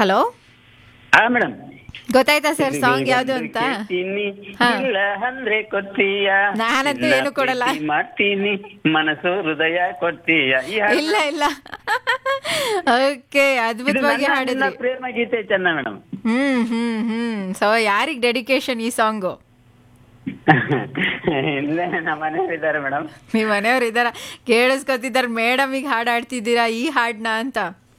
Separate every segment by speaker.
Speaker 1: Hello
Speaker 2: ಹಾ madam
Speaker 1: ಗೊತ್ತಾಯ್ತಾ sir song ಯಾವ್ದು ಅಂತ
Speaker 2: ಕೇಳ್ತೀನಿ,
Speaker 1: ಹಾ.
Speaker 2: ಇಲ್ಲ ಅಂದ್ರೆ ಕೊಡ್ತೀಯ
Speaker 1: ನಾನಂತೂ
Speaker 2: ಇಲ್ಲ
Speaker 1: ಏನು ಕೊಡಲ್ಲ.
Speaker 2: ಪ್ರೀತಿ ಮಾಡ್ತೀನಿ ಮನಸ್ಸು ಹೃದಯ ಕೊಡ್ತೀಯ ಈ ಹಾಡು-
Speaker 1: ಇಲ್ಲ ಇಲ್ಲ ಓಕೆ
Speaker 2: ಇದು
Speaker 1: ಅದ್ಭುತವಾಗಿ
Speaker 2: ನನ್ನ-
Speaker 1: ಹಾಡಿದ್ರಿ
Speaker 2: ನನ್ನ ಪ್ರೇಮ ಗೀತೆ ಚೆನ್ನ madam
Speaker 1: hmm hmm hmm so ಯಾರಿಗ್ ಡೆಡಿಕೇಶನ್ ಈ ಸಾಂಗು
Speaker 2: ಇಲ್ಲೇ ನಮ್ಮ ಮನೆಯವ್ರು ಇದ್ದಾರೆ ಮೇಡಮ್
Speaker 1: ನೀವ್ ಮನೆಯವ್ರು ಇದಾರ ಕೇಳಿಸ್ಕೊತಿದಾರ ಮೇಡಮಿಗೆ ಹಾಡ್ ಆಡ್ತಿದ್ದೀರಾ ಈ ಹಾಡ್ನ ಅಂತ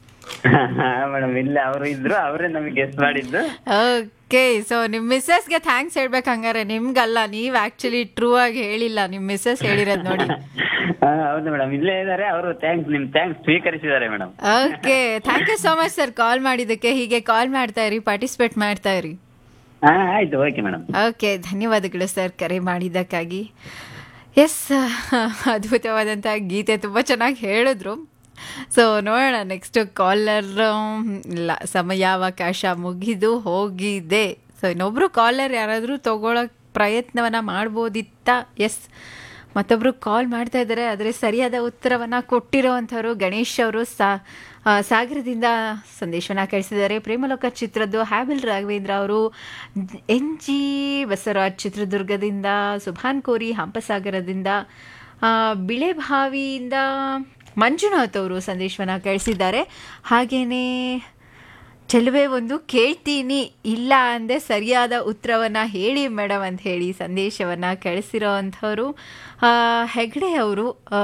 Speaker 2: ಮೇಡಮ್ ಇಲ್ಲ ಅವರು ಇದ್ರು ಅವರೇ ನಮಗೆ ಗೆಸ್ಟ್ ಮಾಡಿದ್ದು
Speaker 1: ಓಕೆ ಸೊ ನಿಮ್ ಮಿಸ್ಸಸ್ಗೆ ಥ್ಯಾಂಕ್ಸ್ ಹೇಳ್ಬೇಕು ಹಂಗಾರೆ ನಿಮ್ಗಲ್ಲ ನೀವ್ ಆಕ್ಚುಲಿ ಟ್ರೂ ಆಗಿ ಹೇಳಿಲ್ಲ ನಿಮ್ ಮಿಸ್ಸಸ್ ಹೇಳಿರೋದ್ ನೋಡಿ
Speaker 2: ಹಾ, ಹೌದು ಮೇಡಮ್ ಇಲ್ಲೇ ಇದ್ದಾರೆ ಅವರು ಥ್ಯಾಂಕ್ಸ್ ನಿಮ್ ಥ್ಯಾಂಕ್ಸ್ ಸ್ವೀಕರಿಸಿದ್ದಾರೆ madam
Speaker 1: okay thank you so much sir call ಮಾಡಿದ್ದಕ್ಕೆ ಹೀಗೆ ಕಾಲ್ ಮಾಡ್ತಾ ಇರಿ ಪಾರ್ಟಿಸಿಪೇಟ್ ಮಾಡ್ತಾ ಇರಿ
Speaker 2: ಹಾ ಆಯ್ತು ಓಕೆ ಮೇಡಮ್
Speaker 1: ಓಕೆ ಧನ್ಯವಾದಗಳು ಸರ್ ಕರೆ ಮಾಡಿದ್ದಕ್ಕಾಗಿ ಎಸ್ ಅದ್ಭುತವಾದಂಥ ಗೀತೆ ತುಂಬ ಚೆನ್ನಾಗಿ ಹೇಳಿದ್ರು ಸೊ ನೋಡೋಣ ನೆಕ್ಸ್ಟ್ ಕಾಲರ್ ಇಲ್ಲ ಸಮಯಾವಕಾಶ ಮುಗಿದು ಹೋಗಿದೆ ಸೊ ಇನ್ನೊಬ್ರು ಕಾಲರ್ ಯಾರಾದರೂ ತಗೊಳಕ್ ಪ್ರಯತ್ನವನ್ನ ಮಾಡ್ಬೋದಿತ್ತ ಎಸ್ ಮತ್ತೊಬ್ರು ಕಾಲ್ ಮಾಡ್ತಾ ಇದ್ದಾರೆ ಆದರೆ ಸರಿಯಾದ ಉತ್ತರವನ್ನ ಕೊಟ್ಟಿರೋವಂಥವ್ರು ಗಣೇಶ್ ಅವರು ಸಾ ಆ, ಸಾಗರದಿಂದ ಸಂದೇಶವನ್ನ ಕಳಿಸಿದ್ದಾರೆ ಪ್ರೇಮಲೋಕ ಚಿತ್ರದ್ದು ಹ್ಯಾಬಿಲ್ ರಾಘವೇಂದ್ರ ಅವರು ಎನ್ ಜಿ ಬಸವರಾಜ್ ಚಿತ್ರದುರ್ಗದಿಂದ ಸುಭಾನ್ ಕೋರಿ ಹಂಪಸಾಗರದಿಂದ ಆ, ಬಿಳೆಬಾವಿಯಿಂದ ಮಂಜುನಾಥ್ ಅವರು ಸಂದೇಶವನ್ನ ಕಳಿಸಿದ್ದಾರೆ ಹಾಗೆಯೇ ಚೆಲುವೆ ಒಂದು ಕೇಳ್ತೀನಿ ಇಲ್ಲ ಅಂದೆ ಸರಿಯಾದ ಉತ್ತರವನ್ನ ಹೇಳಿ ಮೇಡಮ್ ಅಂತ ಹೇಳಿ ಸಂದೇಶವನ್ನ ಕಳಿಸಿರೋ ಅಂಥವ್ರು ಹೆಗ್ಡೆ ಅವರು ಆ,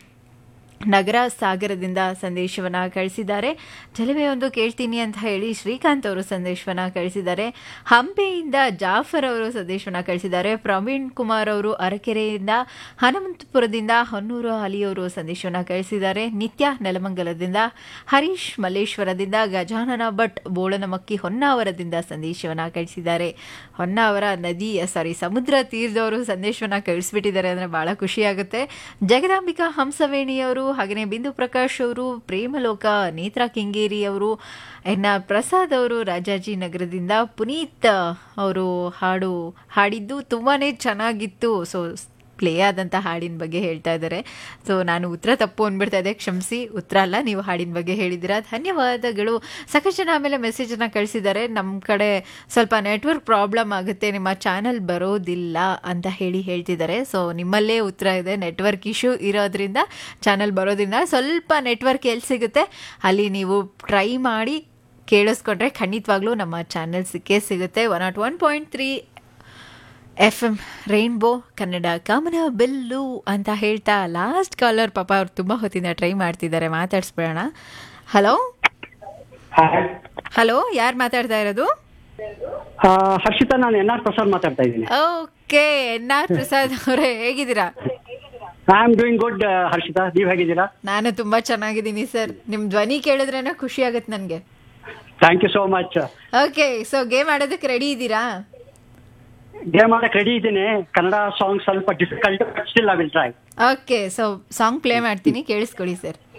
Speaker 1: ನಗರ ಸಾಗರದಿಂದ ಸಂದೇಶವನ್ನ ಕಳಿಸಿದ್ದಾರೆ ಚೆಲುವೆ ಒಂದು ಕೇಳ್ತೀನಿ ಅಂತ ಹೇಳಿ ಶ್ರೀಕಾಂತ್ ಅವರು ಸಂದೇಶವನ್ನ ಕಳಿಸಿದ್ದಾರೆ ಹಂಪೆಯಿಂದ ಜಾಫರ್ ಅವರು ಸಂದೇಶವನ್ನ ಕಳಿಸಿದ್ದಾರೆ ಪ್ರವೀಣ್ ಕುಮಾರ್ ಅವರು ಅರಕೆರೆಯಿಂದ ಹನುಮಂತಪುರದಿಂದ ಹೊನ್ನೂರು ಅಲಿ ಅವರು ಸಂದೇಶವನ್ನ ಕಳಿಸಿದ್ದಾರೆ ನಿತ್ಯ ನೆಲಮಂಗಲದಿಂದ ಹರೀಶ್ ಮಲ್ಲೇಶ್ವರದಿಂದ ಗಜಾನನ ಭಟ್ ಬೋಳನಮಕ್ಕಿ ಹೊನ್ನಾವರದಿಂದ ಸಂದೇಶವನ್ನ ಕಳಿಸಿದ್ದಾರೆ ಹೊನ್ನಾವರ ನದಿ ಸಾರಿ ಸಮುದ್ರ ತೀರದವರು ಸಂದೇಶವನ್ನ ಕಳಿಸ್ಬಿಟ್ಟಿದ್ದಾರೆ ಅಂದ್ರೆ ಬಹಳ ಖುಷಿಯಾಗುತ್ತೆ ಜಗದಾಂಬಿಕಾ ಹಂಸವೇಣಿಯವರು ಹಾಗೆಯೇ ಬಿಂದು ಪ್ರಕಾಶ್ ಅವರು ಪ್ರೇಮಲೋಕ ನೇತ್ರಾ ಕೆಂಗೇರಿ ಅವರು ಎನ್ ಆರ್ ಪ್ರಸಾದ್ ಅವರು ರಾಜಾಜಿನಗರದಿಂದ ಪುನೀತ್ ಅವರು ಹಾಡು ಹಾಡಿದ್ದು ತುಂಬಾನೇ ಚೆನ್ನಾಗಿತ್ತು ಸೊ ಪ್ಲೇ ಆದಂಥ ಹಾಡಿನ ಬಗ್ಗೆ ಹೇಳ್ತಾ ಇದ್ದಾರೆ ಸೊ ನಾನು ಉತ್ತರ ತಪ್ಪು ಅಂದ್ಬಿಡ್ತಾ ಇದ್ದೆ ಕ್ಷಮಿಸಿ ಉತ್ತರ ಅಲ್ಲ ನೀವು ಹಾಡಿನ ಬಗ್ಗೆ ಹೇಳಿದ್ದೀರಾ ಧನ್ಯವಾದಗಳು ಸಾಕಷ್ಟು ಜನ ಆಮೇಲೆ ಮೆಸೇಜನ್ನು ಕಳಿಸಿದ್ದಾರೆ ನಮ್ಮ ಕಡೆ ಸ್ವಲ್ಪ ನೆಟ್ವರ್ಕ್ ಪ್ರಾಬ್ಲಮ್ ಆಗುತ್ತೆ ನಿಮ್ಮ ಚಾನಲ್ ಬರೋದಿಲ್ಲ ಅಂತ ಹೇಳಿ ಹೇಳ್ತಿದ್ದಾರೆ ಸೊ ನಿಮ್ಮಲ್ಲೇ ಉತ್ತರ ಇದೆ ನೆಟ್ವರ್ಕ್ ಇಶ್ಯೂ ಇರೋದ್ರಿಂದ ಚಾನಲ್ ಬರೋದ್ರಿಂದ ಸ್ವಲ್ಪ ನೆಟ್ವರ್ಕ್ ಎಲ್ಲಿ ಸಿಗುತ್ತೆ ಅಲ್ಲಿ ನೀವು ಟ್ರೈ ಮಾಡಿ ಕೇಳಿಸ್ಕೊಂಡ್ರೆ ಖಂಡಿತವಾಗ್ಲೂ ನಮ್ಮ ಚಾನಲ್ ಸಿಕ್ಕೇ ಸಿಗುತ್ತೆ one nought one point three F M rainbow Kannada ಕಾಮನ ಬೆಲ್ಲು ಅಂತ ಹೇಳ್ತಾ ಲಾಸ್ಟ್ ಕಾಲರ್ ಪಾಪ ಅವ್ರು ತುಂಬ ಹೊತ್ತಿಂದ ಟ್ರೈ ಮಾಡ್ತಿದ್ದಾರೆ ಮಾತಾಡ್ಸ್ಬಿಡೋಣ ಹಲೋ ಹಲೋ ಯಾರು ಮಾತಾಡ್ತಾ ಇರೋದು
Speaker 3: ಆ, ಹರ್ಷಿತಾ ನಾನು ಎನ್ ಆರ್ ಪ್ರಸಾದ್ ಮಾತಾಡ್ತಾ ಇದ್ದೀನಿ
Speaker 1: ಓಕೆ ಎನ್ ಆರ್ ಪ್ರಸಾದ್ ಅವರೇ ಹೇಗಿದ್ದೀರಾ
Speaker 3: I am doing good Harshita ನೀವ್ ಹೇಗಿದ್ದೀರಾ
Speaker 1: ನಾನು ತುಂಬಾ ಚೆನ್ನಾಗಿದ್ದೀನಿ ಸರ್ ನಿಮ್ ಧ್ವನಿ ಕೇಳಿದ್ರೇನೆ ಖುಷಿ ಆಗತ್ತೆ ನನಗೆ
Speaker 3: thank you so much
Speaker 1: okay so game ಆಡೋದಕ್ಕೆ ರೆಡಿ ಇದ್ದೀರಾ
Speaker 3: ಗೇಮ್ ಮಾಡಕ್ ರೆಡಿ ಇದ್ದೀನಿ ಕನ್ನಡ ಸಾಂಗ್ ಸ್ವಲ್ಪ difficult still I will try
Speaker 1: okay so song play ಮಾಡ್ತೀನಿ ಕೇಳಿಸ್ಕೊಳ್ಳಿ ಸರ್